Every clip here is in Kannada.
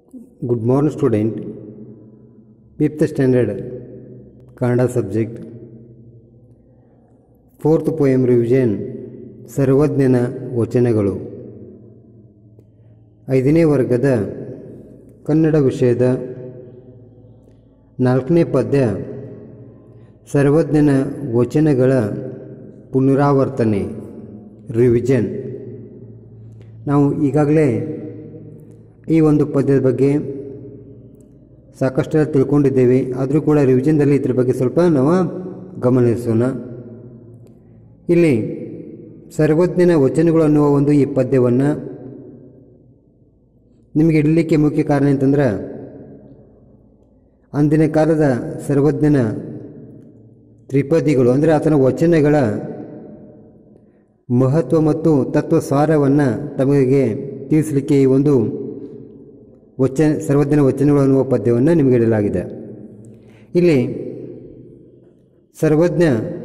Good morning, student. Fifth standard, Kannada subject. Fourth poem revision ಸರ್ವಜ್ಞನ ವಚನಗಳು ಐದನೇ ವರ್ಗದ ಕನ್ನಡ ವಿಷಯದ ನಾಲ್ಕನೇ ಪದ್ಯ ಸರ್ವಜ್ಞನ ವಚನಗಳ ಪುನರಾವರ್ತನೆ ರಿವಿಷನ್ ನಾವು ಈಗಾಗಲೇ ಈ ಒಂದು ಪದ್ಯದ ಬಗ್ಗೆ ಸಾಕಷ್ಟು ತಿಳ್ಕೊಂಡಿದ್ದೇವೆ ಆದರೂ ಕೂಡ ರಿವಿಷನ್ದಲ್ಲಿ ಇದ್ರ ಬಗ್ಗೆ ಸ್ವಲ್ಪ ನಾವು ಗಮನಿಸೋಣ ಇಲ್ಲಿ ಸರ್ವಜ್ಞನ ವಚನಗಳು ಅನ್ನುವ ಒಂದು ಈ ಪದ್ಯವನ್ನು ನಿಮಗೆ ಇಡಲಿಕ್ಕೆ ಮುಖ್ಯ ಕಾರಣ ಅಂತಂದ್ರೆ ಅಂದಿನ ಕಾಲದ ಸರ್ವಜ್ಞನ ತ್ರಿಪದಿಗಳು ಅಂದರೆ ಆತನ ವಚನಗಳ ಮಹತ್ವ ಮತ್ತು ತತ್ವ ಸಾರವನ್ನು ತಮಗೆ ತಿಳಿಸಲಿಕ್ಕೆ ಈ ಒಂದು ವಚನ ಸರ್ವಜ್ಞನ ವಚನಗಳು ಅನ್ನುವ ಪದ್ಯವನ್ನು ನಿಮಗೆ ಇಡಲಾಗಿದೆ ಇಲ್ಲಿ ಸರ್ವಜ್ಞ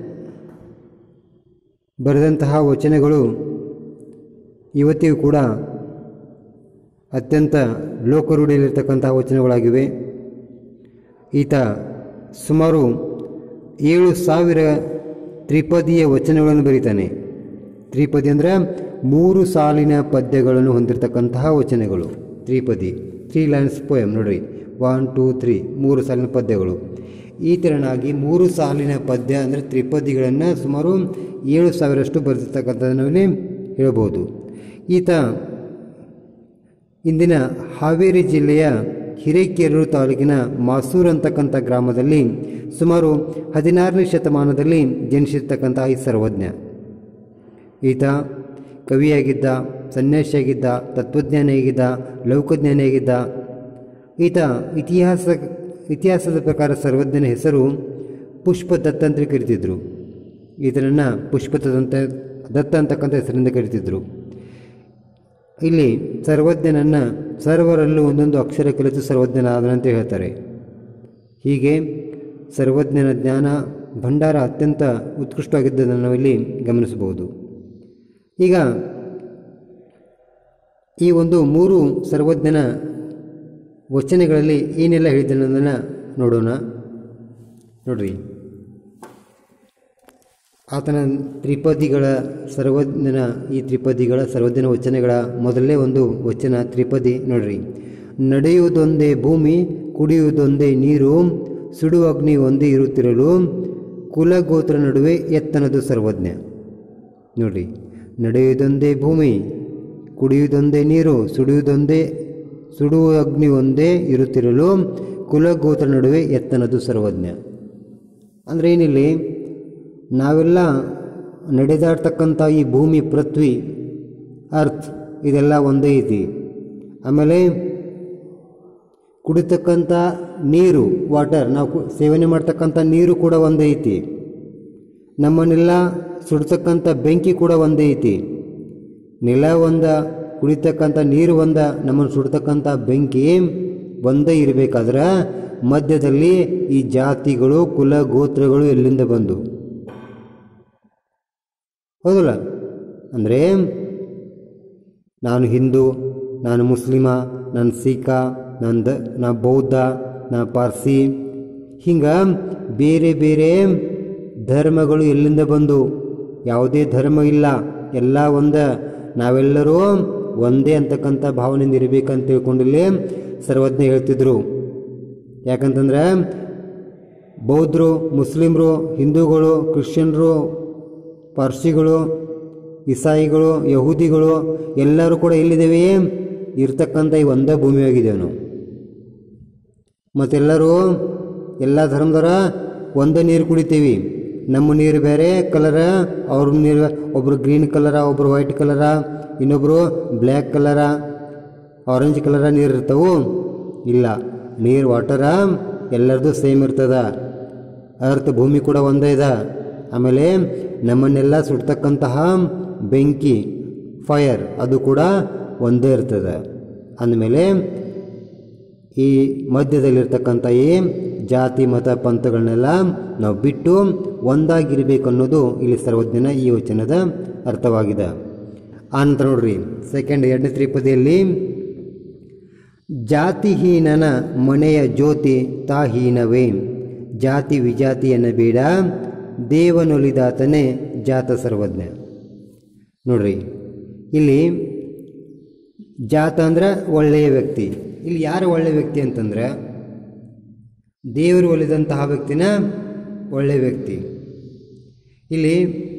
ಬರೆದಂತಹ ವಚನಗಳು ಇವತ್ತಿಗೂ ಕೂಡ ಅತ್ಯಂತ ಲೋಕರೂಢಿಯಲ್ಲಿರ್ತಕ್ಕಂತಹ ವಚನಗಳಾಗಿವೆ ಈತ ಸುಮಾರು ಏಳು ಸಾವಿರ ತ್ರಿಪದಿಯ ವಚನಗಳನ್ನು ಬರೀತಾನೆ ತ್ರಿಪದಿ ಅಂದರೆ ಮೂರು ಸಾಲಿನ ಪದ್ಯಗಳನ್ನು ಹೊಂದಿರತಕ್ಕಂತಹ ವಚನಗಳು ತ್ರಿಪದಿ ತ್ರೀ ಲೈನ್ಸ್ ಪೋಯಮ್ ನೋಡ್ರಿ ಒನ್ ಟೂ ತ್ರೀ ಮೂರು ಸಾಲಿನ ಪದ್ಯಗಳು ಈ ತೆರನಾಗಿ ಮೂರು ಸಾಲಿನ ಪದ್ಯ ಅಂದರೆ ತ್ರಿಪದಿಗಳನ್ನು ಸುಮಾರು ಏಳು ಸಾವಿರಷ್ಟು ಬರೆದಿರ್ತಕ್ಕಂಥದ್ದು ನಾವಿಲ್ಲಿ ಹೇಳ್ಬೋದು ಈತ ಇಂದಿನ ಹಾವೇರಿ ಜಿಲ್ಲೆಯ ಹಿರೇಕೆರೂರು ತಾಲೂಕಿನ ಮಾಸೂರು ಅಂತಕ್ಕಂಥ ಗ್ರಾಮದಲ್ಲಿ ಸುಮಾರು ಹದಿನಾರನೇ ಶತಮಾನದಲ್ಲಿ ಜನಿಸಿರ್ತಕ್ಕಂಥ ಈ ಸರ್ವಜ್ಞ ಈತ ಕವಿಯಾಗಿದ್ದ ಸನ್ಯಾಸಿಯಾಗಿದ್ದ ತತ್ವಜ್ಞಾನಿಯಾಗಿದ್ದ ಲೌಕಜ್ಞಾನಿಯಾಗಿದ್ದ ಈತ ಇತಿಹಾಸ ಇತಿಹಾಸದ ಪ್ರಕಾರ ಸರ್ವಜ್ಞನ ಹೆಸರು ಪುಷ್ಪದತ್ತ ಅಂತ ಕರಿತಿದ್ರು ಈತನನ್ನು ಪುಷ್ಪದಂತ ದತ್ತ ಅಂತಕ್ಕಂಥ ಹೆಸರಿಂದ ಕರಿತಿದ್ರು ಇಲ್ಲಿ ಸರ್ವಜ್ಞನನ್ನು ಸರ್ವರಲ್ಲೂ ಒಂದೊಂದು ಅಕ್ಷರ ಕಲಿತು ಸರ್ವಜ್ಞನಾದನಂತ ಹೇಳ್ತಾರೆ ಹೀಗೆ ಸರ್ವಜ್ಞನ ಜ್ಞಾನ ಭಂಡಾರ ಅತ್ಯಂತ ಉತ್ಕೃಷ್ಟವಾಗಿದ್ದದನ್ನು ನಾವಿಲ್ಲಿ ಗಮನಿಸಬಹುದು ಈಗ ಈ ಒಂದು ಮೂರು ಸರ್ವಜ್ಞನ ವಚನಗಳಲ್ಲಿ ಏನೆಲ್ಲ ಹೇಳಿದ್ದನ್ನೋದನ್ನು ನೋಡೋಣ ನೋಡ್ರಿ ಆತನ ತ್ರಿಪದಿಗಳ ಸರ್ವಜ್ಞನ ಈ ತ್ರಿಪದಿಗಳ ಸರ್ವಜ್ಞನ ವಚನಗಳ ಮೊದಲನೇ ಒಂದು ವಚನ ತ್ರಿಪದಿ ನೋಡ್ರಿ ನಡೆಯುವುದೊಂದೇ ಭೂಮಿ ಕುಡಿಯುವುದೊಂದೇ ನೀರು ಸುಡುವ ಅಗ್ನಿ ಒಂದೇ ಇರುತ್ತಿರಲು ಕುಲಗೋತ್ರ ನಡುವೆ ಎತ್ತನದು ಸರ್ವಜ್ಞ ನೋಡ್ರಿ ನಡೆಯುವುದೊಂದೇ ಭೂಮಿ ಕುಡಿಯುವುದೊಂದೇ ನೀರು ಸುಡುವುದೊಂದೇ ಸುಡುವ ಅಗ್ನಿ ಒಂದೇ ಇರುತ್ತಿರಲು ಕುಲಗೋತ್ರ ನಡುವೆ ಎತ್ತನದು ಸರ್ವಜ್ಞ ಅಂದರೆ ಏನಿಲ್ಲಿ ನಾವೆಲ್ಲ ನಡೆದಾಡ್ತಕ್ಕಂಥ ಈ ಭೂಮಿ ಪೃಥ್ವಿ ಅರ್ತ್ ಇದೆಲ್ಲ ಒಂದೇ ಐತಿ ಆಮೇಲೆ ಕುಡಿತಕ್ಕಂಥ ನೀರು ವಾಟರ್ ನಾವು ಕು- ಸೇವನೆ ಮಾಡ್ತಕ್ಕಂಥ ನೀರು ಕೂಡ ಒಂದೇ ಐತಿ ನಮ್ಮನ್ನೆಲ್ಲ ಸುಡ್ತಕ್ಕಂಥ ಬೆಂಕಿ ಕೂಡ ಒಂದೇ ಐತಿ ನೆಲ ಒಂದ ಕುಡಿತಕ್ಕಂಥ ನೀರು ಒಂದ ನಮ್ಮನ್ನು ಸುಡ್ತಕ್ಕಂಥ ಬೆಂಕಿ ಒಂದೇ ಇರಬೇಕಾದ್ರೆ ಮಧ್ಯದಲ್ಲಿ ಈ ಜಾತಿಗಳು ಕುಲ ಗೋತ್ರಗಳು ಎಲ್ಲಿಂದ ಬಂದು ಹೌದಲ್ಲ ಅಂದರೆ ನಾನು ಹಿಂದೂ ನಾನು ಮುಸ್ಲಿಮ ನಾನು ಸಿಖ ನಾನು ದ ನಾ ಬೌದ್ಧ ನಾ ಪಾರ್ಸಿ ಹಿಂಗೆ ಬೇರೆ ಬೇರೆ ಧರ್ಮಗಳು ಎಲ್ಲಿಂದ ಬಂದು ಯಾವುದೇ ಧರ್ಮ ಇಲ್ಲ ಎಲ್ಲ ಒಂದ ನಾವೆಲ್ಲರೂ ಒಂದೇ ಅಂತಕ್ಕಂಥ ಭಾವನೆಯಿಂದ ಇರಬೇಕಂತ ತಿಳ್ಕೊಂಡಿಲ್ಲಿ ಸರ್ವಜ್ಞ ಹೇಳ್ತಿದ್ರು ಯಾಕಂತಂದ್ರೆ ಬೌದ್ಧರು ಮುಸ್ಲಿಮರು ಹಿಂದೂಗಳು ಕ್ರಿಶ್ಚಿಯನ್ರು ಪಾರ್ಸಿಗಳು ಇಸಾಯಿಗಳು ಯಹೂದಿಗಳು ಎಲ್ಲರೂ ಕೂಡ ಎಲ್ಲಿದ್ದೇವೆ ಇರ್ತಕ್ಕಂಥ ಈ ಒಂದೇ ಭೂಮಿಯಾಗಿದ್ದೇವೆ ನಾವು ಮತ್ತೆಲ್ಲರೂ ಎಲ್ಲ ಧರ್ಮದವರ ಒಂದೇ ನೀರು ಕುಡಿತೀವಿ ನಮ್ಮ ನೀರು ಬೇರೆ ಕಲರ ಅವ್ರ ನೀರು ಒಬ್ಬರು ಗ್ರೀನ್ ಕಲರ ಒಬ್ಬರು ವೈಟ್ ಕಲರ ಇನ್ನೊಬ್ಬರು ಬ್ಲ್ಯಾಕ್ ಕಲರ ಆರೆಂಜ್ ಕಲರ ನೀರು ಇರ್ತವು ಇಲ್ಲ ನೀರು ವಾಟರ ಎಲ್ಲರದು ಸೇಮ್ ಇರ್ತದ ಅರ್ತ್ ಭೂಮಿ ಕೂಡ ಒಂದೇ ಇದೆ ಆಮೇಲೆ ನಮ್ಮನ್ನೆಲ್ಲ ಸುಡ್ತಕ್ಕಂತಹ ಬೆಂಕಿ ಫೈರ್ ಅದು ಕೂಡ ಒಂದೇ ಇರ್ತದೆ ಅಂದಮೇಲೆ ಈ ಮಧ್ಯದಲ್ಲಿರ್ತಕ್ಕಂಥ ಈ ಜಾತಿ ಮತ ಪಂಥಗಳನ್ನೆಲ್ಲ ನಾವು ಬಿಟ್ಟು ಒಂದಾಗಿರಬೇಕು ಅನ್ನೋದು ಇಲ್ಲಿ ಸರ್ವಜ್ಞನ ಈ ವಚನದ ಅರ್ಥವಾಗಿದೆ ಆನಂತರ ನೋಡ್ರಿ ಸೆಕೆಂಡ್ ಎರಡನೇ ತ್ರಿಪದಿಯಲ್ಲಿ ಜಾತಿಹೀನನ ಮನೆಯ ಜ್ಯೋತಿ ತಾಹೀನವೇ ಜಾತಿ ವಿಜಾತಿಯನ್ನು ಬೇಡ ದೇವನೊಲಿದಾತನೇ ಜಾತ ಸರ್ವಜ್ಞ ನೋಡ್ರಿ ಇಲ್ಲಿ ಜಾತ ಅಂದ್ರೆ ಒಳ್ಳೆಯ ವ್ಯಕ್ತಿ ಇಲ್ಲಿ ಯಾರು ಒಳ್ಳೆಯ ವ್ಯಕ್ತಿ ಅಂತಂದ್ರೆ ದೇವರು ಒಲಿದಂತಹ ವ್ಯಕ್ತಿನ ಒಳ್ಳೆಯ ವ್ಯಕ್ತಿ ಇಲ್ಲಿ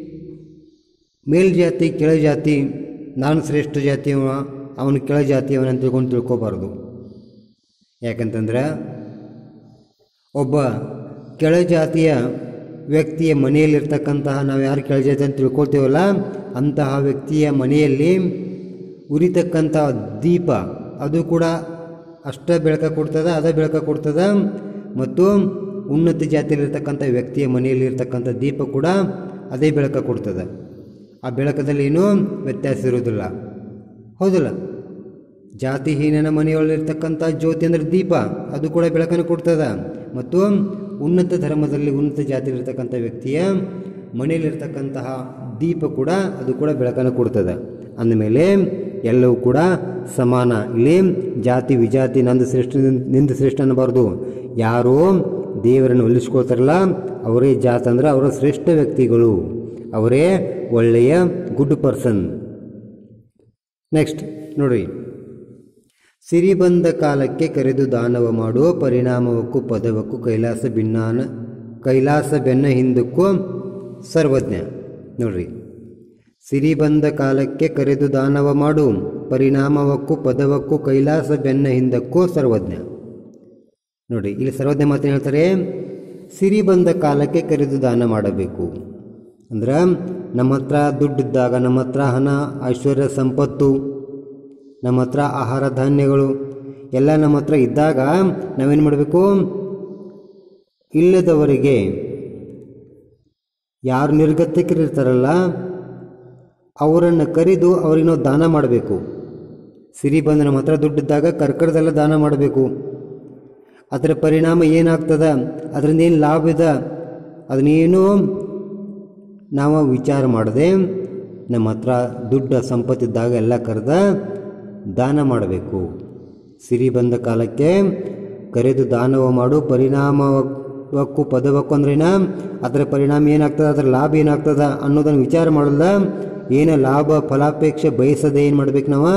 ಮೇಲ್ಜಾತಿ ಕೆಳಜಾತಿ ನಾನು ಶ್ರೇಷ್ಠ ಜಾತಿಯವ ಅವನು ಕೆಳ ಜಾತಿಯವನ ಅಂತ ತಿಳ್ಕೊಂಡು ತಿಳ್ಕೊಬಾರ್ದು ಯಾಕಂತಂದ್ರೆ ಒಬ್ಬ ಕೆಳಜಾತಿಯ ವ್ಯಕ್ತಿಯ ಮನೆಯಲ್ಲಿರ್ತಕ್ಕಂತಹ ನಾವು ಯಾರು ಕೆಳಜಾತಿ ಅಂತ ತಿಳ್ಕೊಳ್ತೇವಲ್ಲ ಅಂತಹ ವ್ಯಕ್ತಿಯ ಮನೆಯಲ್ಲಿ ಉರಿತಕ್ಕಂಥ ದೀಪ ಅದು ಕೂಡ ಅಷ್ಟ ಬೆಳಕ ಕೊಡ್ತದ ಅದ ಬೆಳಕ ಕೊಡ್ತದ ಮತ್ತು ಉನ್ನತ ಜಾತಿಯಲ್ಲಿರ್ತಕ್ಕಂಥ ವ್ಯಕ್ತಿಯ ಮನೆಯಲ್ಲಿರ್ತಕ್ಕಂಥ ದೀಪ ಕೂಡ ಅದೇ ಬೆಳಕ ಕೊಡ್ತದೆ ಆ ಬೆಳಕದಲ್ಲಿ ಏನೂ ವ್ಯತ್ಯಾಸ ಇರೋದಿಲ್ಲ ಹೌದಲ್ಲ ಜಾತಿಹೀನನ ಮನೆಯೊಳಗಿರ್ತಕ್ಕಂಥ ಜ್ಯೋತಿ ಅಂದರೆ ದೀಪ ಅದು ಕೂಡ ಬೆಳಕನ್ನು ಕೊಡ್ತದ ಮತ್ತು ಉನ್ನತ ಧರ್ಮದಲ್ಲಿ ಉನ್ನತ ಜಾತಿಯಲ್ಲಿರ್ತಕ್ಕಂಥ ವ್ಯಕ್ತಿಯ ಮನೆಯಲ್ಲಿರ್ತಕ್ಕಂತಹ ದೀಪ ಕೂಡ ಅದು ಕೂಡ ಬೆಳಕನ್ನು ಕೊಡ್ತದೆ ಅಂದಮೇಲೆ ಎಲ್ಲವೂ ಕೂಡ ಸಮಾನ ಇಲ್ಲಿ ಜಾತಿ ವಿಜಾತಿ ನಂದು ಶ್ರೇಷ್ಠ ನಿಂದು ಶ್ರೇಷ್ಠ ಅನ್ನಬಾರ್ದು ಯಾರೋ ದೇವರನ್ನು ಒಲಿಸ್ಕೊಳ್ತಾರಲ್ಲ ಅವರೇ ಜಾತ ಅಂದ್ರೆ ಅವರ ಶ್ರೇಷ್ಠ ವ್ಯಕ್ತಿಗಳು ಅವರೇ ಒಳ್ಳೆಯ ಗುಡ್ ಪರ್ಸನ್ ನೆಕ್ಸ್ಟ್ ನೋಡ್ರಿ ಸಿರಿ ಬಂದ ಕಾಲಕ್ಕೆ ಕರೆದು ದಾನವ ಮಾಡುವ ಪರಿಣಾಮವಕ್ಕೂ ಪದವಕ್ಕೂ ಕೈಲಾಸ ಭಿನ್ನಾನ ಕೈಲಾಸ ಬೆನ್ನ ಹಿಂದಕ್ಕೂ ಸರ್ವಜ್ಞ ನೋಡ್ರಿ ಸಿರಿ ಬಂದ ಕಾಲಕ್ಕೆ ಕರೆದು ದಾನವ ಮಾಡು ಪರಿಣಾಮವಕ್ಕೂ ಪದವಕ್ಕೂ ಕೈಲಾಸ ಬೆನ್ನ ಹಿಂದಕ್ಕೂ ಸರ್ವಜ್ಞ ನೋಡಿ ಇಲ್ಲಿ ಸರ್ವಜ್ಞ ಮಾತೇನು ಹೇಳ್ತಾರೆ ಸಿರಿ ಬಂದ ಕಾಲಕ್ಕೆ ಕರೆದು ದಾನ ಮಾಡಬೇಕು ಅಂದ್ರೆ ನಮ್ಮ ಹತ್ರ ದುಡ್ಡಿದ್ದಾಗ ನಮ್ಮ ಹತ್ರ ಹಣ ಐಶ್ವರ್ಯ ಸಂಪತ್ತು ನಮ್ಮ ಹತ್ರ ಆಹಾರ ಧಾನ್ಯಗಳು ಎಲ್ಲ ನಮ್ಮ ಹತ್ರ ಇದ್ದಾಗ ನಾವೇನು ಮಾಡಬೇಕು ಇಲ್ಲದವರಿಗೆ ಯಾರು ನಿರ್ಗತಿಕರಿರ್ತಾರಲ್ಲ ಅವರನ್ನು ಕರೆದು ಅವ್ರಿಗೆ ನಾವು ದಾನ ಮಾಡಬೇಕು ಸಿರಿ ಬಂದು ನಮ್ಮ ಹತ್ರ ದುಡ್ಡಿದ್ದಾಗ ಕರ್ಕರದೆಲ್ಲ ದಾನ ಮಾಡಬೇಕು ಅದರ ಪರಿಣಾಮ ಏನಾಗ್ತದ ಅದರಿಂದ ಏನು ಲಾಭ ಇದೆ ಅದನ್ನೇನು ನಾವು ವಿಚಾರ ಮಾಡದೆ ನಮ್ಮ ಹತ್ರ ದುಡ್ಡು ಸಂಪತ್ತಿದ್ದಾಗ ಎಲ್ಲ ಕರೆದ ದಾನ ಮಾಡಬೇಕು ಸಿರಿ ಬಂದ ಕಾಲಕ್ಕೆ ಕರೆದು ದಾನವ ಮಾಡು ಪರಿಣಾಮವಕ್ಕೂ ಪದವಕ್ಕೂ ಅಂದ್ರೇನ ಅದರ ಪರಿಣಾಮ ಏನಾಗ್ತದೆ ಅದರ ಲಾಭ ಏನಾಗ್ತದ ಅನ್ನೋದನ್ನು ವಿಚಾರ ಮಾಡಲ್ಲ ಏನು ಲಾಭ ಫಲಾಪೇಕ್ಷೆ ಬಯಸದೆ ಏನು ಮಾಡ್ಬೇಕು ನಾವು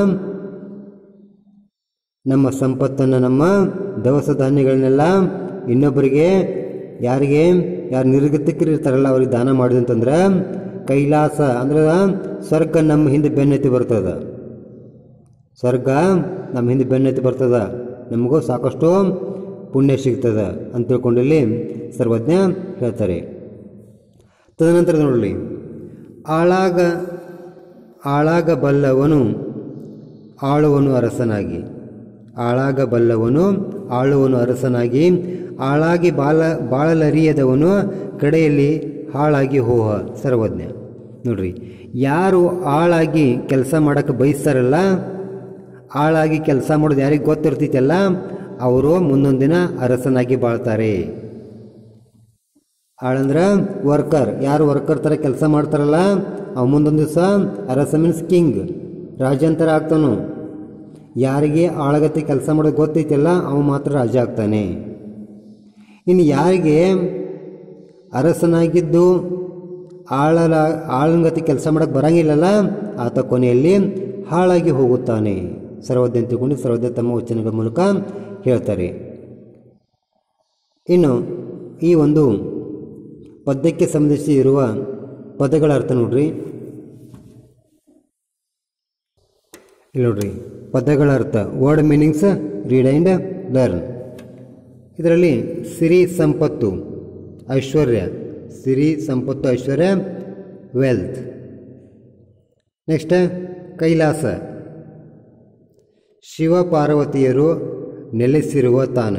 ನಮ್ಮ ಸಂಪತ್ತನ್ನು ನಮ್ಮ ದವಸ ಧಾನ್ಯಗಳನ್ನೆಲ್ಲ ಇನ್ನೊಬ್ಬರಿಗೆ ಯಾರಿಗೆ ಯಾರು ನಿರ್ಗತಿಕರಿರ್ತಾರಲ್ಲ ಅವ್ರಿಗೆ ದಾನ ಮಾಡಿದೆ ಅಂತಂದ್ರೆ ಕೈಲಾಸ ಅಂದ್ರೆ ಸ್ವರ್ಗ ನಮ್ಮ ಹಿಂದೆ ಬೆನ್ನತ್ತಿ ಬರ್ತದ ಸ್ವರ್ಗ ನಮ್ಮ ಹಿಂದೆ ಬೆನ್ನತ್ತಿ ಬರ್ತದ ನಮಗೂ ಸಾಕಷ್ಟು ಪುಣ್ಯ ಸಿಗ್ತದ ಅಂತ ತಿಳ್ಕೊಂಡಿಲ್ಲಿ ಸರ್ವಜ್ಞ ಹೇಳ್ತಾರೆ ತದನಂತರ ನೋಡಲಿ ಆಳಾಗ ಆಳಾಗಬಲ್ಲವನು ಆಳುವನು ಅರಸನಾಗಿ ಆಳಾಗಬಲ್ಲವನು ಆಳುವನು ಅರಸನಾಗಿ ಆಳಾಗಿ ಬಾಳ ಬಾಳಲರಿಯದವನು ಕಡೆಯಲ್ಲಿ ಹಾಳಾಗಿ ಹೋಹ ಸರ್ವಜ್ಞ ನೋಡ್ರಿ ಯಾರು ಆಳಾಗಿ ಕೆಲಸ ಮಾಡೋಕ್ಕೆ ಬಯಸ್ತಾರಲ್ಲ ಆಳಾಗಿ ಕೆಲಸ ಮಾಡೋದು ಯಾರಿಗೆ ಗೊತ್ತಿರ್ತೈತಲ್ಲ ಅವರು ಮುಂದೊಂದು ದಿನ ಅರಸನಾಗಿ ಬಾಳ್ತಾರೆ ಆಳಂದ್ರೆ ವರ್ಕರ್ ಯಾರು ವರ್ಕರ್ ಥರ ಕೆಲಸ ಮಾಡ್ತಾರಲ್ಲ ಅವ ಮುಂದೊಂದು ದಿವಸ ಅರಸ ಮೀನ್ಸ್ ಕಿಂಗ್ ರಾಜಂತರ ಆಗ್ತಾನು ಯಾರಿಗೆ ಆಳಗತಿ ಕೆಲಸ ಮಾಡೋದು ಗೊತ್ತೈತಿಲ್ಲ ಅವ ಮಾತ್ರ ರಾಜ ಆಗ್ತಾನೆ ಇನ್ನು ಯಾರಿಗೆ ಅರಸನಾಗಿದ್ದು ಆಳಲ ಆಳಂಗತಿ ಕೆಲಸ ಮಾಡೋಕ್ಕೆ ಬರಂಗಿಲ್ಲಲ್ಲ ಆತ ಕೊನೆಯಲ್ಲಿ ಹಾಳಾಗಿ ಹೋಗುತ್ತಾನೆ ಸರ್ವಜ್ಞ ಅಂತ ತಿಳ್ಕೊಂಡು ಸರ್ವಜ್ಞ ತಮ್ಮ ವಚನಗಳ ಮೂಲಕ ಹೇಳ್ತಾರೆ ಇನ್ನು ಈ ಒಂದು ಪದ್ಯಕ್ಕೆ ಸಂಬಂಧಿಸಿ ಇರುವ ಪದಗಳ ಅರ್ಥ ನೋಡ್ರಿ ಇಲ್ಲಿ ನೋಡ್ರಿ ಪದಗಳ ಅರ್ಥ word meanings read and learn ಇದರಲ್ಲಿ ಸಿರಿ ಸಂಪತ್ತು ಐಶ್ವರ್ಯ ಸಿರಿ ಸಂಪತ್ತು ಐಶ್ವರ್ಯ ವೆಲ್ತ್ ನೆಕ್ಸ್ಟ್ ಕೈಲಾಸ ಶಿವ ಪಾರ್ವತಿಯರು ನೆಲೆಸಿರುವ ತಾಣ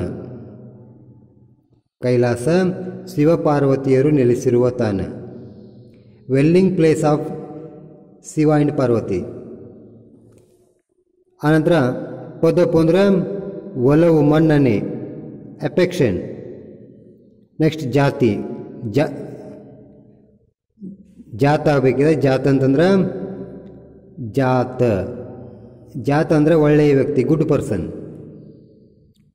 ಕೈಲಾಸ ಶಿವ ಪಾರ್ವತಿಯರು ನೆಲೆಸಿರುವ ತಾಣ dwelling place of Shiva and Parvati ಆನಂತರ ಪದಪ್ಪು ಅಂದ್ರೆ ಒಲವು ಮನ್ನಣೆ ಅಫೆಕ್ಷನ್ ನೆಕ್ಸ್ಟ್ ಜಾತಿ ಜಾ ಜಾತ ಆಗಬೇಕಿದೆ ಜಾತ ಅಂತಂದ್ರೆ ಜಾತ ಜಾತ ಅಂದರೆ ಒಳ್ಳೆಯ ವ್ಯಕ್ತಿ ಗುಡ್ ಪರ್ಸನ್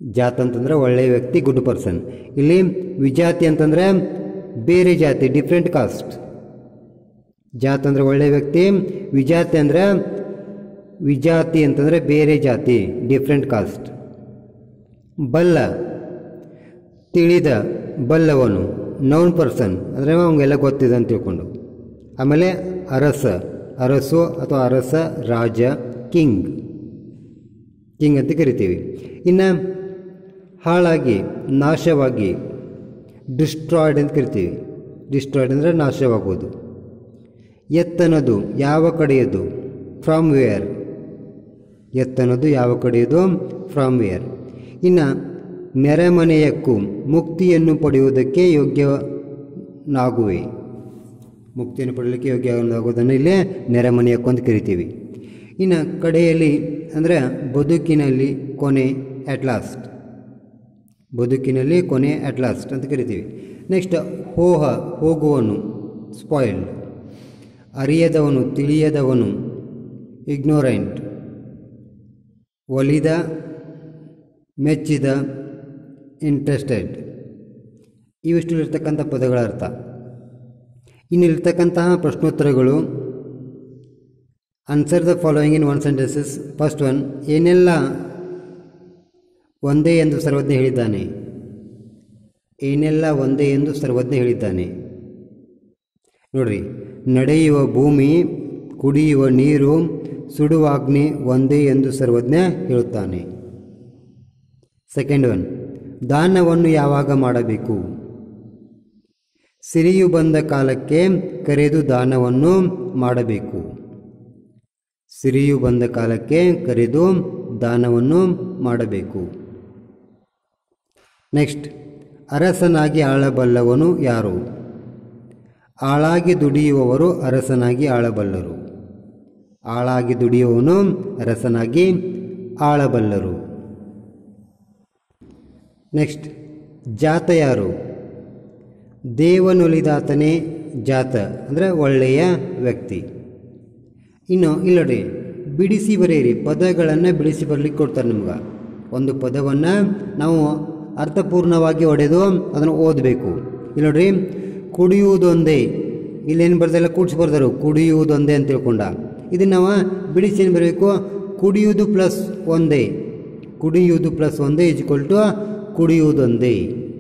ಜಾತ್ ಅಂತಂದರೆ ಒಳ್ಳೆಯ ವ್ಯಕ್ತಿ ಗುಡ್ ಪರ್ಸನ್ ಇಲ್ಲಿ ವಿಜಾತಿ ಅಂತಂದರೆ ಬೇರೆ ಜಾತಿ ಡಿಫ್ರೆಂಟ್ ಕಾಸ್ಟ್ ಜಾತ್ ಅಂದರೆ ಒಳ್ಳೆಯ ವ್ಯಕ್ತಿ ವಿಜಾತಿ ಅಂದರೆ ವಿಜಾತಿ ಅಂತಂದರೆ ಬೇರೆ ಜಾತಿ ಡಿಫ್ರೆಂಟ್ ಕಾಸ್ಟ್ ಬಲ್ಲ ತಿಳಿದ ಬಲ್ಲವನು ನೌನ್ ಪರ್ಸನ್ ಅಂದರೆ ಅವನಿಗೆಲ್ಲ ಗೊತ್ತಿದೆ ಅಂತ ತಿಳ್ಕೊಂಡು ಆಮೇಲೆ ಅರಸ ಅರಸು ಅಥವಾ ಅರಸ ರಾಜ ಕಿಂಗ್ ಕಿಂಗ್ ಅಂತ ಕರಿತೀವಿ ಇನ್ನು ಹಾಳಾಗಿ ನಾಶವಾಗಿ ಡಿಸ್ಟ್ರಾಯ್ಡ್ ಅಂತ ಕರಿತೀವಿ ಡಿಸ್ಟ್ರಾಯ್ಡ್ ಅಂದರೆ ನಾಶವಾಗುವುದು ಎತ್ತನದು ಯಾವ ಕಡೆಯದು ಫ್ರಮ್ ವೇರ್ ಎತ್ತನದು ಯಾವ ಕಡೆಯದು ಫ್ರಮ್ ವೇರ್ ಇನ್ನು ನೆರೆಮನೆಯಕ್ಕೂ ಮುಕ್ತಿಯನ್ನು ಪಡೆಯುವುದಕ್ಕೆ ಯೋಗ್ಯನಾಗುವೆ ಮುಕ್ತಿಯನ್ನು ಪಡೆಯಲಿಕ್ಕೆ ಯೋಗ್ಯನಾಗುವುದನ್ನು ಇಲ್ಲೇ ನೆರೆಮನೆಯಕ್ಕೂ ಅಂತ ಕರಿತೀವಿ ಇನ್ನು ಕಡೆಯಲ್ಲಿ ಅಂದರೆ ಬದುಕಿನಲ್ಲಿ ಕೊನೆ ಅಟ್ ಲಾಸ್ಟ್ ಬದುಕಿನಲ್ಲಿ ಕೊನೆ ಅಟ್ ಲಾಸ್ಟ್ ಅಂತ ಕರಿತೀವಿ ನೆಕ್ಸ್ಟ್ ಹೋಹ ಹೋಗುವನು ಸ್ಪಾಯಿಲ್ಡ್ ಅರಿಯದವನು ತಿಳಿಯದವನು ಇಗ್ನೋರೆಂಟ್ ಒಲಿದ ಮೆಚ್ಚಿದ ಇಂಟ್ರೆಸ್ಟೆಡ್ ಇವಿಷ್ಟು ಇರ್ತಕ್ಕಂಥ ಪದಗಳ ಅರ್ಥ ಇನ್ನಿರ್ತಕ್ಕಂತಹ ಪ್ರಶ್ನೋತ್ತರಗಳು answer the following in one sentences first one ಏನೆಲ್ಲ ಒಂದೇ ಎಂದು ಸರ್ವಜ್ಞ ಹೇಳಿದ್ದಾನೆ ಏನೆಲ್ಲ ಒಂದೇ ಎಂದು ಸರ್ವಜ್ಞ ಹೇಳಿದ್ದಾನೆ ನೋಡ್ರಿ ನಡೆಯುವ ಭೂಮಿ ಕುಡಿಯುವ ನೀರು ಸುಡುವ ಅಗ್ನಿ ಒಂದೇ ಎಂದು ಸರ್ವಜ್ಞ ಹೇಳುತ್ತಾನೆ ಸೆಕೆಂಡ್ ಒನ್ ದಾನವನ್ನು ಯಾವಾಗ ಮಾಡಬೇಕು ಸಿರಿಯು ಬಂದ ಕಾಲಕ್ಕೆ ಕರೆದು ದಾನವನ್ನು ಮಾಡಬೇಕು ಸಿರಿಯು ಬಂದ ಕಾಲಕ್ಕೆ ಕರೆದು ದಾನವನ್ನು ಮಾಡಬೇಕು ನೆಕ್ಸ್ಟ್ ಅರಸನಾಗಿ ಆಳಬಲ್ಲವನು ಯಾರು ಆಳಾಗಿ ದುಡಿಯುವವರು ಅರಸನಾಗಿ ಆಳಬಲ್ಲರು ಆಳಾಗಿ ದುಡಿಯುವವನು ಅರಸನಾಗಿ ಆಳಬಲ್ಲರು ನೆಕ್ಸ್ಟ್ ಜಾತ ಯಾರು ದೇವನೊಲಿದಾತನೇ ಜಾತ ಅಂದರೆ ಒಳ್ಳೆಯ ವ್ಯಕ್ತಿ ಇನ್ನು ಇಲ್ಲಡಿ ಬಿಡಿಸಿ ಬರೆಯಿರಿ ಪದಗಳನ್ನು ಬಿಡಿಸಿ ಬರಲಿಕ್ಕೆ ಕೊಡ್ತಾರೆ ನಿಮ್ಗೆ ಒಂದು ಪದವನ್ನು ನಾವು ಅರ್ಥಪೂರ್ಣವಾಗಿ ಒಡೆದು ಅದನ್ನು ಓದಬೇಕು ಇಲ್ಲಿ ನೋಡ್ರಿ ಕುಡಿಯುವುದೊಂದೇ ಇಲ್ಲೇನು ಬರ್ದಲ್ಲ ಕೂಡಿಸಿ ಬರ್ದರು ಕುಡಿಯುವುದೊಂದೇ ಅಂತ ತಿಳ್ಕೊಂಡ ಇದನ್ನು ನಾವು ಬಿಡಿಸಿ ಏನು ಬರಬೇಕು ಕುಡಿಯುವುದು ಪ್ಲಸ್ ಒಂದೇ ಕುಡಿಯುವುದು ಪ್ಲಸ್ ಒಂದೇ ಇಜ್ಕೊಲ್ ಟು ಕುಡಿಯುವುದೊಂದೇ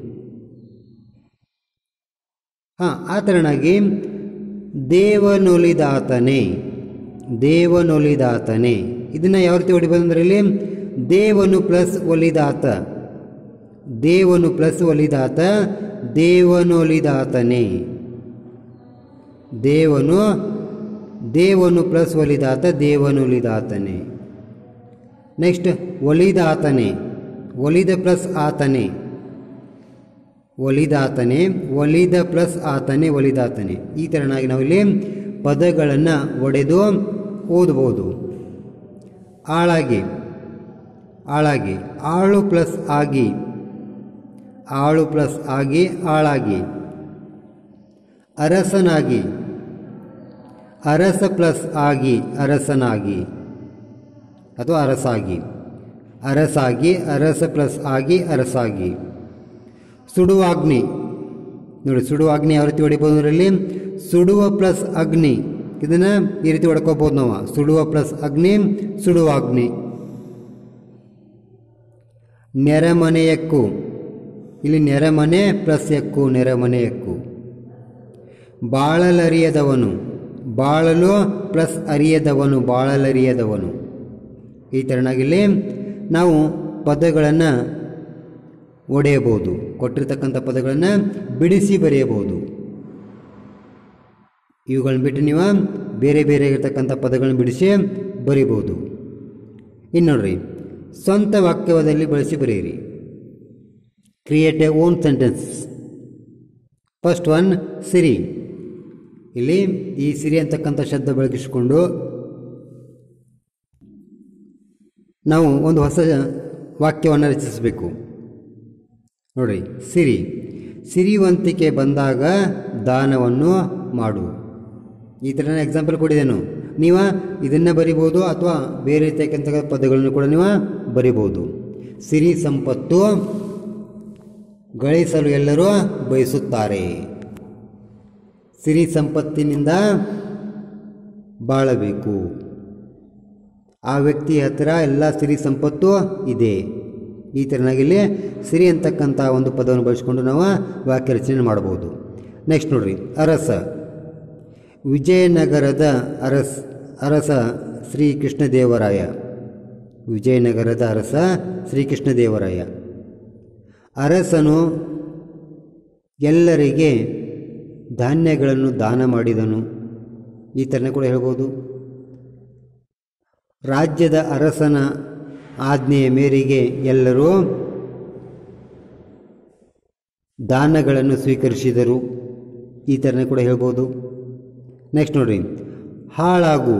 ಹಾಂ ಆ ಥರನಾಗಿ ದೇವನೊಲಿದಾತನೇ ದೇವನೊಲಿದಾತನೇ ಇದನ್ನು ಯಾವ ರೀತಿ ಹೊಡಿಬೋದು ಅಂದ್ರೆ ಇಲ್ಲಿ ದೇವನು ಪ್ಲಸ್ ಒಲಿದಾತ ದೇವನು ಪ್ಲಸ್ ಒಲಿದಾತ ದೇವನೊಲಿದಾತನೇ ದೇವನು ದೇವನು ಪ್ಲಸ್ ಒಲಿದಾತ ದೇವನೊಲಿದಾತನೇ ನೆಕ್ಸ್ಟ್ ಒಲಿದಾತನೇ ಒಲಿದ ಪ್ಲಸ್ ಆತನೇ ಒಲಿದಾತನೇ ಒಲಿದ ಪ್ಲಸ್ ಆತನೇ ಒಲಿದಾತನೇ ಈ ಥರನಾಗಿ ನಾವಿಲ್ಲಿ ಪದಗಳನ್ನು ಒಡೆದು ಓದ್ಬೋದು ಆಳಾಗಿ ಆಳಾಗಿ ಆಳು ಪ್ಲಸ್ ಆಗಿ ಆಳು ಪ್ಲಸ್ ಆಗಿ ಆಳಾಗಿ ಅರಸನಾಗಿ ಅರಸ ಪ್ಲಸ್ ಆಗಿ ಅರಸನಾಗಿ ಅಥವಾ ಅರಸಾಗಿ ಅರಸಾಗಿ ಅರಸ ಪ್ಲಸ್ ಆಗಿ ಅರಸಾಗಿ ಸುಡುವ ಅಗ್ನಿ ನೋಡಿ ಸುಡುವ ಅಗ್ನಿ ಯಾವ ರೀತಿ ಹೊಡಿಬೋದು ಅದರಲ್ಲಿ ಸುಡುವ ಪ್ಲಸ್ ಅಗ್ನಿ ಇದನ್ನು ಈ ರೀತಿ ಹೊಡ್ಕೋಬೋದು ನಾವು ಸುಡುವ ಪ್ಲಸ್ ಅಗ್ನಿ ಸುಡುವ ಅಗ್ನಿ ನೆರೆಮನೆಯಕ್ಕೂ ಇಲ್ಲಿ ನೆರೆಮನೆ ಪ್ಲಸ್ ಎಕ್ಕು ನೆರೆಮನೆಯಕ್ಕೂ ಬಾಳಲರಿಯದವನು ಬಾಳಲು ಪ್ಲಸ್ ಅರಿಯದವನು ಬಾಳಲರಿಯದವನು ಈ ಥರನಾಗಿಲ್ಲಿ ನಾವು ಪದಗಳನ್ನು ಒಡೆಯಬಹುದು ಕೊಟ್ಟಿರ್ತಕ್ಕಂಥ ಪದಗಳನ್ನು ಬಿಡಿಸಿ ಬರೆಯಬಹುದು ಇವುಗಳನ್ನ ಬಿಟ್ಟು ನೀವು ಬೇರೆ ಬೇರೆ ಇರತಕ್ಕಂಥ ಪದಗಳನ್ನು ಬಿಡಿಸಿ ಬರಿಬೋದು ಇನ್ನು ನೋಡ್ರಿ ಸ್ವಂತ ವಾಕ್ಯದಲ್ಲಿ ಬಳಸಿ ಬರೆಯಿರಿ create a own sentence first one ಸಿರಿ ಇಲ್ಲಿ ಈ ಸಿರಿ ಅಂತಕ್ಕಂಥ ಶಬ್ದ ಬಳಗಿಸಿಕೊಂಡು ನಾವು ಒಂದು ಹೊಸ ವಾಕ್ಯವನ್ನು ರಚಿಸಬೇಕು ನೋಡ್ರಿ ಸಿರಿ ಸಿರಿವಂತಿಕೆ ಬಂದಾಗ ದಾನವನ್ನು ಮಾಡು ಈ ಥರ ಎಕ್ಸಾಂಪಲ್ ಕೊಟ್ಟಿದ್ದೇನು ನೀವು ಇದನ್ನು ಬರಿಬೋದು ಅಥವಾ ಬೇರೆ ರೀತಿಯಾದಂಥ ಪದಗಳನ್ನು ಕೂಡ ನೀವು ಬರಿಬೋದು ಸಿರಿ ಸಂಪತ್ತು ಗಳಿಸಲು ಎಲ್ಲರೂ ಬಯಸುತ್ತಾರೆ ಸಿರಿ ಸಂಪತ್ತಿನಿಂದ ಬಾಳಬೇಕು ಆ ವ್ಯಕ್ತಿ ಹತ್ತಿರ ಎಲ್ಲ ಸಿರಿ ಸಂಪತ್ತು ಇದೆ ಈ ಥರನಾಗಿಲ್ಲಿ ಸಿರಿ ಅಂತಕ್ಕಂಥ ಒಂದು ಪದವನ್ನು ಬಳಸಿಕೊಂಡು ನಾವು ವಾಕ್ಯ ರಚನೆ ಮಾಡ್ಬೋದು ನೆಕ್ಸ್ಟ್ ನೋಡ್ರಿ ಅರಸ ವಿಜಯನಗರದ ಅರಸ್ ಅರಸ ಶ್ರೀಕೃಷ್ಣದೇವರಾಯ ವಿಜಯನಗರದ ಅರಸ ಶ್ರೀಕೃಷ್ಣದೇವರಾಯ ಅರಸನು ಎಲ್ಲರಿಗೆ ಧಾನ್ಯಗಳನ್ನು ದಾನ ಮಾಡಿದನು ಈ ಥರನೇ ಕೂಡ ಹೇಳ್ಬೋದು ರಾಜ್ಯದ ಅರಸನ ಆಜ್ಞೆಯ ಮೇರೆಗೆ ಎಲ್ಲರೂ ದಾನಗಳನ್ನು ಸ್ವೀಕರಿಸಿದರು ಈ ಥರನೇ ಕೂಡ ಹೇಳ್ಬೋದು ನೆಕ್ಸ್ಟ್ ನೋಡ್ರಿ ಹಾಳಾಗು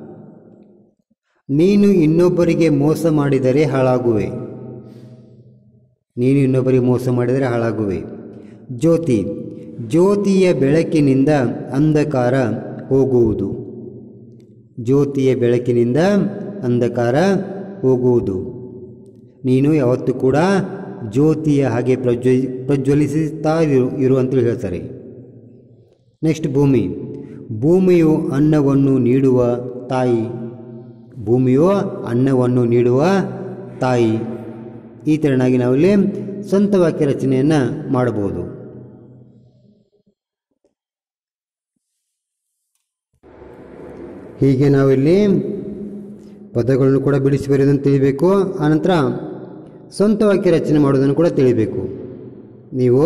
ನೀನು ಇನ್ನೊಬ್ಬರಿಗೆ ಮೋಸ ಮಾಡಿದರೆ ಹಾಳಾಗುವೆ ನೀನು ಇನ್ನೊಬ್ಬರಿಗೆ ಮೋಸ ಮಾಡಿದರೆ ಹಾಳಾಗುವೆ ಜ್ಯೋತಿ ಜ್ಯೋತಿಯ ಬೆಳಕಿನಿಂದ ಅಂಧಕಾರ ಹೋಗುವುದು ಜ್ಯೋತಿಯ ಬೆಳಕಿನಿಂದ ಅಂಧಕಾರ ಹೋಗುವುದು ನೀನು ಯಾವತ್ತೂ ಕೂಡ ಜ್ಯೋತಿಯ ಹಾಗೆ ಪ್ರಜ್ವ ಪ್ರಜ್ವಲಿಸುತ್ತಾ ಇರು ಇರು ಅಂತೇಳಿ ಹೇಳ್ತಾರೆ ನೆಕ್ಸ್ಟ್ ಭೂಮಿ ಭೂಮಿಯು ಅನ್ನವನ್ನು ನೀಡುವ ತಾಯಿ ಭೂಮಿಯು ಅನ್ನವನ್ನು ನೀಡುವ ತಾಯಿ ಈ ತೆರನಾಗಿ ನಾವಿಲ್ಲಿ ಸ್ವಂತ ವಾಕ್ಯ ರಚನೆಯನ್ನು ಮಾಡಬಹುದು ಹೀಗೆ ನಾವಿಲ್ಲಿ ಪದಗಳನ್ನು ಕೂಡ ಬಿಡಿಸಿ ಬರೆಯೋದನ್ನು ತಿಳಿಬೇಕು ಆನಂತರ ಸ್ವಂತ ವಾಕ್ಯ ರಚನೆ ಮಾಡೋದನ್ನು ಕೂಡ ತಿಳಿಬೇಕು ನೀವು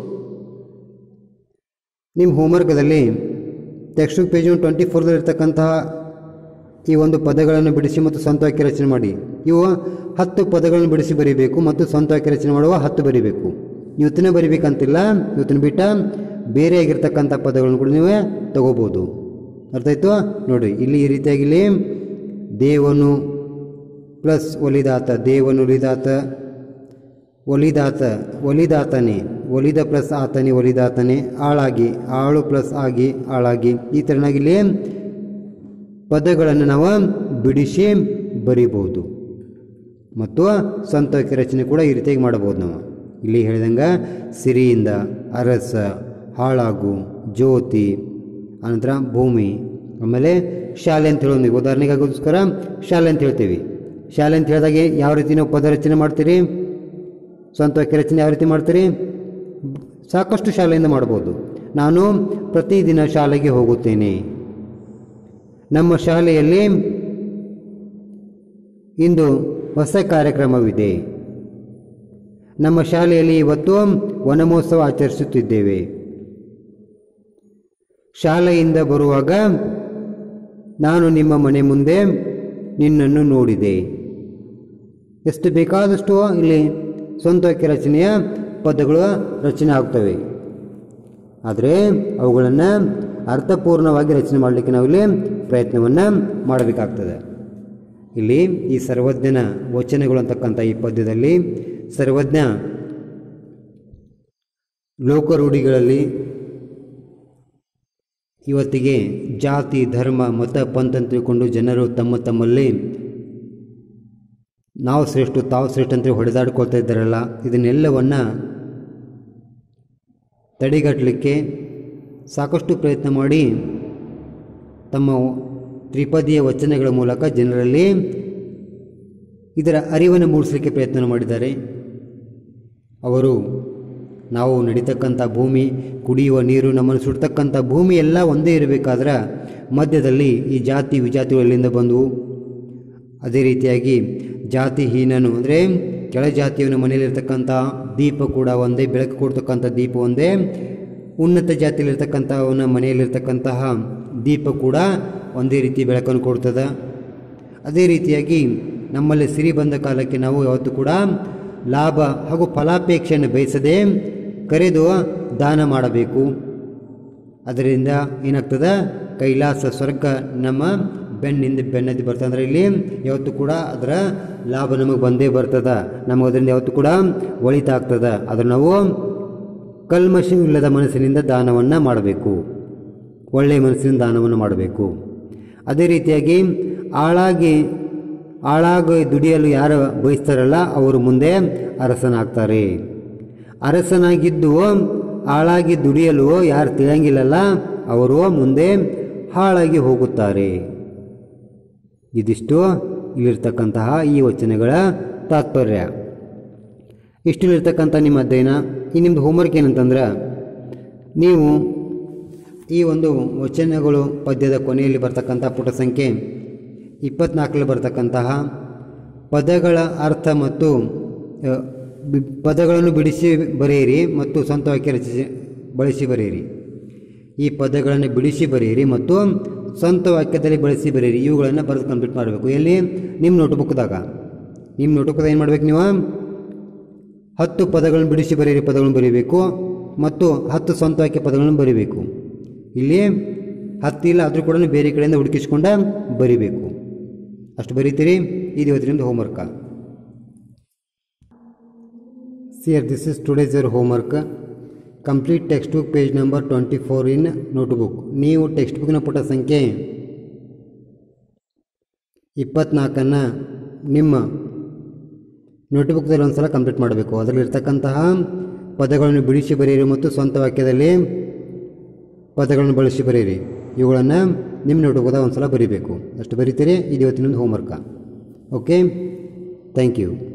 ನಿಮ್ಮ ಹೋಮ್ವರ್ಕದಲ್ಲಿ ಟೆಕ್ಸ್ಟ್ ಬುಕ್ ಪೇಜ್ ಟ್ವೆಂಟಿ ಫೋರ್ದಲ್ಲಿ ಇರ್ತಕ್ಕಂತಹ ಈ ಒಂದು ಪದಗಳನ್ನು ಬಿಡಿಸಿ ಮತ್ತು ಸ್ವಂತ ವಾಕ್ಯ ರಚನೆ ಮಾಡಿ ಇವು ಹತ್ತು ಪದಗಳನ್ನು ಬಿಡಿಸಿ ಬರೀಬೇಕು ಮತ್ತು ಸ್ವಂತ ವಾಕ್ಯ ರಚನೆ ಮಾಡುವ ಹತ್ತು ಬರೀಬೇಕು ಇವತ್ತಿನ ಬರಿಬೇಕಂತಿಲ್ಲ ಇವತ್ತಿನ ಬಿಟ್ಟ ಬೇರೆ ಆಗಿರ್ತಕ್ಕಂಥ ಪದಗಳನ್ನು ಕೂಡ ನೀವೇ ತಗೋಬೋದು ಅರ್ಥ ಆಯ್ತು ನೋಡಿ ಇಲ್ಲಿ ಈ ರೀತಿಯಾಗಿ ಇಲ್ಲಿ ದೇವನು ಪ್ಲಸ್ ಒಲಿದಾತ ದೇವನು ಒಲಿದಾತ ಒಲಿದಾತ ಒಲಿದಾತನೇ ಒಲಿದ ಪ್ಲಸ್ ಆತನೇ ಒಲಿದಾತನೇ ಆಳಾಗಿ ಆಳು ಪ್ಲಸ್ ಆಗಿ ಆಳಾಗಿ ಈ ಥರನಾಗಿ ಇಲ್ಲಿ ಪದಗಳನ್ನು ನಾವು ಬಿಡಿಸಿ ಬರಿಬೋದು ಮತ್ತು ಸ್ವಂತ ವಾಕ್ಯ ರಚನೆ ಕೂಡ ಈ ರೀತಿಯಾಗಿ ಮಾಡಬಹುದು ನಾವು ಇಲ್ಲಿ ಹೇಳಿದಂಗೆ ಸಿರಿಯಿಂದ ಅರಸ ಹಾಳಾಗು ಜ್ಯೋತಿ ಅನಂತರ ಭೂಮಿ ಆಮೇಲೆ ಶಾಲೆ ಅಂತ ಹೇಳೋದು ನೀವು ಉದಾಹರಣೆಗಾಗೋಸ್ಕರ ಶಾಲೆ ಅಂತ ಹೇಳ್ತೀವಿ ಶಾಲೆ ಅಂತ ಹೇಳಿದಾಗ ಯಾವ ರೀತಿ ನಾವು ಪದ ರಚನೆ ಮಾಡ್ತೀರಿ ಸ್ವಂತ ವಾಕ್ಯ ರಚನೆ ಯಾವ ರೀತಿ ಮಾಡ್ತೀರಿ ಸಾಕಷ್ಟು ಶಾಲೆಯಿಂದ ಮಾಡ್ಬೋದು ನಾನು ಪ್ರತಿದಿನ ಶಾಲೆಗೆ ಹೋಗುತ್ತೇನೆ ನಮ್ಮ ಶಾಲೆಯಲ್ಲಿ ಇಂದು ಹೊಸ ಕಾರ್ಯಕ್ರಮವಿದೆ ನಮ್ಮ ಶಾಲೆಯಲ್ಲಿ ಇವತ್ತು ವನಮಹೋತ್ಸವ ಆಚರಿಸುತ್ತಿದ್ದೇವೆ ಶಾಲೆಯಿಂದ ಬರುವಾಗ ನಾನು ನಿಮ್ಮ ಮನೆ ಮುಂದೆ ನಿನ್ನನ್ನು ನೋಡಿದೆ ಎಷ್ಟು ಬೇಕಾದಷ್ಟು ಇಲ್ಲಿ ಸ್ವಂತ ವಾಕ್ಯ ರಚನೆಯ ಪದಗಳು ರಚನೆ ಆಗ್ತವೆ ಆದರೆ ಅವುಗಳನ್ನು ಅರ್ಥಪೂರ್ಣವಾಗಿ ರಚನೆ ಮಾಡಲಿಕ್ಕೆ ನಾವಿಲ್ಲಿ ಪ್ರಯತ್ನವನ್ನು ಮಾಡಬೇಕಾಗ್ತದೆ ಇಲ್ಲಿ ಈ ಸರ್ವಜ್ಞನ ವಚನಗಳು ಅಂತಕ್ಕಂಥ ಈ ಪದ್ಯದಲ್ಲಿ ಸರ್ವಜ್ಞ ಲೋಕರೂಢಿಗಳಲ್ಲಿ ಇವತ್ತಿಗೆ ಜಾತಿ ಧರ್ಮ ಮತ ಪಂಥ ಅಂತ ತಿಳ್ಕೊಂಡು ಜನರು ತಮ್ಮ ತಮ್ಮಲ್ಲಿ ನಾವು ಶ್ರೇಷ್ಠ ತಾವು ಶ್ರೇಷ್ಠ ಅಂತ ಹೊಡೆದಾಡ್ಕೊಳ್ತಾ ಇದ್ದಾರಲ್ಲ ಇದನ್ನೆಲ್ಲವನ್ನು ತಡೆಗಟ್ಟಲಿಕ್ಕೆ ಸಾಕಷ್ಟು ಪ್ರಯತ್ನ ಮಾಡಿ ತಮ್ಮ ತ್ರಿಪದಿಯ ವಚನಗಳ ಮೂಲಕ ಜನರಲ್ಲಿ ಇದರ ಅರಿವನ್ನು ಮೂಡಿಸಲಿಕ್ಕೆ ಪ್ರಯತ್ನ ಮಾಡಿದ್ದಾರೆ ಅವರು ನಾವು ನಡೀತಕ್ಕಂಥ ಭೂಮಿ ಕುಡಿಯುವ ನೀರು ನಮ್ಮನ್ನು ಸುಡ್ತಕ್ಕಂಥ ಭೂಮಿ ಎಲ್ಲ ಒಂದೇ ಇರಬೇಕಾದ್ರೆ ಮಧ್ಯದಲ್ಲಿ ಈ ಜಾತಿ ವಿಜಾತಿಗಳು ಎಲ್ಲಿಂದ ಬಂದವು ಅದೇ ರೀತಿಯಾಗಿ ಜಾತಿಹೀನನು ಅಂದರೆ ಕೆಳ ಜಾತಿಯವನ ಮನೆಯಲ್ಲಿರ್ತಕ್ಕಂಥ ದೀಪ ಕೂಡ ಒಂದೇ ಬೆಳಕು ಕೊಡ್ತಕ್ಕಂಥ ದೀಪ ಒಂದೇ ಉನ್ನತ ಜಾತಿಯಲ್ಲಿರ್ತಕ್ಕಂಥವನ ಮನೆಯಲ್ಲಿರ್ತಕ್ಕಂತಹ ದೀಪ ಕೂಡ ಒಂದೇ ರೀತಿ ಬೆಳಕನ್ನು ಕೊಡ್ತದೆ ಅದೇ ರೀತಿಯಾಗಿ ನಮ್ಮಲ್ಲಿ ಸಿರಿ ಬಂದ ಕಾಲಕ್ಕೆ ನಾವು ಯಾವತ್ತೂ ಕೂಡ ಲಾಭ ಹಾಗೂ ಫಲಾಪೇಕ್ಷೆಯನ್ನು ಬಯಸದೆ ಕರೆದು ದಾನ ಮಾಡಬೇಕು ಅದರಿಂದ ಏನಾಗ್ತದೆ ಕೈಲಾಸ ಸ್ವರ್ಗ ನಮ್ಮ ಬೆನ್ನಿಂದ ಬೆನ್ನದಿ ಬರ್ತದೆ ಅಂದರೆ ಇಲ್ಲಿ ಯಾವತ್ತೂ ಕೂಡ ಅದರ ಲಾಭ ನಮಗೆ ಬಂದೇ ಬರ್ತದೆ ನಮಗೆ ಅದರಿಂದ ಯಾವತ್ತೂ ಕೂಡ ಒಳಿತಾಗ್ತದೆ ಅದನ್ನು ನಾವು ಕಲ್ಮಶವಿಲ್ಲದ ಮನಸ್ಸಿನಿಂದ ದಾನವನ್ನು ಮಾಡಬೇಕು ಒಳ್ಳೆಯ ಮನಸ್ಸಿನಿಂದ ದಾನವನ್ನು ಮಾಡಬೇಕು ಅದೇ ರೀತಿಯಾಗಿ ಆಳಾಗಿ ಆಳಾಗಿ ದುಡಿಯಲು ಯಾರು ಬಯಸ್ತಾರಲ್ಲ ಅವರು ಮುಂದೆ ಅರಸನಾಗ್ತಾರೆ ಅರಸನಾಗಿದ್ದು ಆಳಾಗಿ ದುಡಿಯಲು ಯಾರು ತಿಳಿಯಂಗಿಲ್ಲಲ್ಲ ಅವರು ಮುಂದೆ ಹಾಳಾಗಿ ಹೋಗುತ್ತಾರೆ ಇದಿಷ್ಟು ಇಲ್ಲಿರ್ತಕ್ಕಂತಹ ಈ ವಚನಗಳ ತಾತ್ಪರ್ಯ ಇಷ್ಟಿಲ್ಲಿರ್ತಕ್ಕಂಥ ನಿಮ್ಮ ಅಧ್ಯಯನ ಈ ನಿಮ್ಮದು ಹೋಮ್ವರ್ಕ್ ಏನಂತಂದ್ರೆ ನೀವು ಈ ಒಂದು ವಚನಗಳು ಪದ್ಯದ ಕೊನೆಯಲ್ಲಿ ಬರ್ತಕ್ಕಂಥ ಪುಟ ಸಂಖ್ಯೆ ಇಪ್ಪತ್ನಾಲ್ಕರಲ್ಲಿ ಬರ್ತಕ್ಕಂತಹ ಪದಗಳ ಅರ್ಥ ಮತ್ತು ಅ, ಬಿ- ಪದಗಳನ್ನು ಬಿಡಿಸಿ ಬರೆಯಿರಿ ಮತ್ತು ಸ್ವಂತ ವಾಕ್ಯ ರಚಿಸಿ ಬಳಸಿ ಬರೆಯಿರಿ ಈ ಪದಗಳನ್ನು ಬಿಡಿಸಿ ಬರೆಯಿರಿ ಮತ್ತು ಸ್ವಂತ ವಾಕ್ಯದಲ್ಲಿ ಬಳಸಿ ಬರೆಯಿರಿ ಇವುಗಳನ್ನು ಬರೆದು ಕಂಪ್ಲೀಟ್ ಮಾಡಬೇಕು ಎಲ್ಲಿ ನಿಮ್ಮ ನೋಟ್ಬುಕ್ದಾಗ ನಿಮ್ಮ ನೋಟ್ಬುಕ್ದಾಗ ಏನು ಮಾಡ್ಬೇಕು ನೀವು ಹತ್ತು ಪದಗಳನ್ನು ಬಿಡಿಸಿ ಬರೆಯಿರಿ ಪದಗಳನ್ನು ಬರೀಬೇಕು ಮತ್ತು ಹತ್ತು ಸ್ವಂತ ವಾಕ್ಯ ಪದಗಳನ್ನು ಬರೀಬೇಕು ಇಲ್ಲಿ ಹತ್ತು ಇಲ್ಲ ಆದರೂ ಕೂಡ ಬೇರೆ ಕಡೆಯಿಂದ ಹುಡುಕಿಸ್ಕೊಂಡ ಬರಿಬೇಕು ಅಷ್ಟು ಬರೀತೀರಿ ಇದು ಇವತ್ತಿನಿಂದ ಹೋಮ್ವರ್ಕ ಸಿಯರ್ this is today's your homework complete text book page number twenty four in notebook ನೀವು ಟೆಕ್ಸ್ಟ್ ಬುಕ್ನ ಪುಟ ಸಂಖ್ಯೆ ಇಪ್ಪತ್ನಾಲ್ಕನ್ನು ನಿಮ್ಮ ನೋಟ್ಬುಕ್ದಲ್ಲಿ ಒಂದು ಸಲ ಕಂಪ್ಲೀಟ್ ಮಾಡಬೇಕು ಅದರಲ್ಲಿರ್ತಕ್ಕಂತಹ ಪದಗಳನ್ನು ಬಿಡಿಸಿ ಬರೆಯಿರಿ ಮತ್ತು ಸ್ವಂತ ವಾಕ್ಯದಲ್ಲಿ ಪದಗಳನ್ನು ಬಳಸಿ ಬರೆಯಿರಿ ಇವುಗಳನ್ನು ನಿಮ್ಮ ನೋಟ್ಬುಕ್ದಾಗ ಒಂದು ಸಲ ಬರೀಬೇಕು ಅಷ್ಟು ಬರೀತೀರಿ ಇದು ಇವತ್ತಿನೊಂದು ಹೋಮ್ವರ್ಕ ಓಕೆ ಥ್ಯಾಂಕ್ ಯು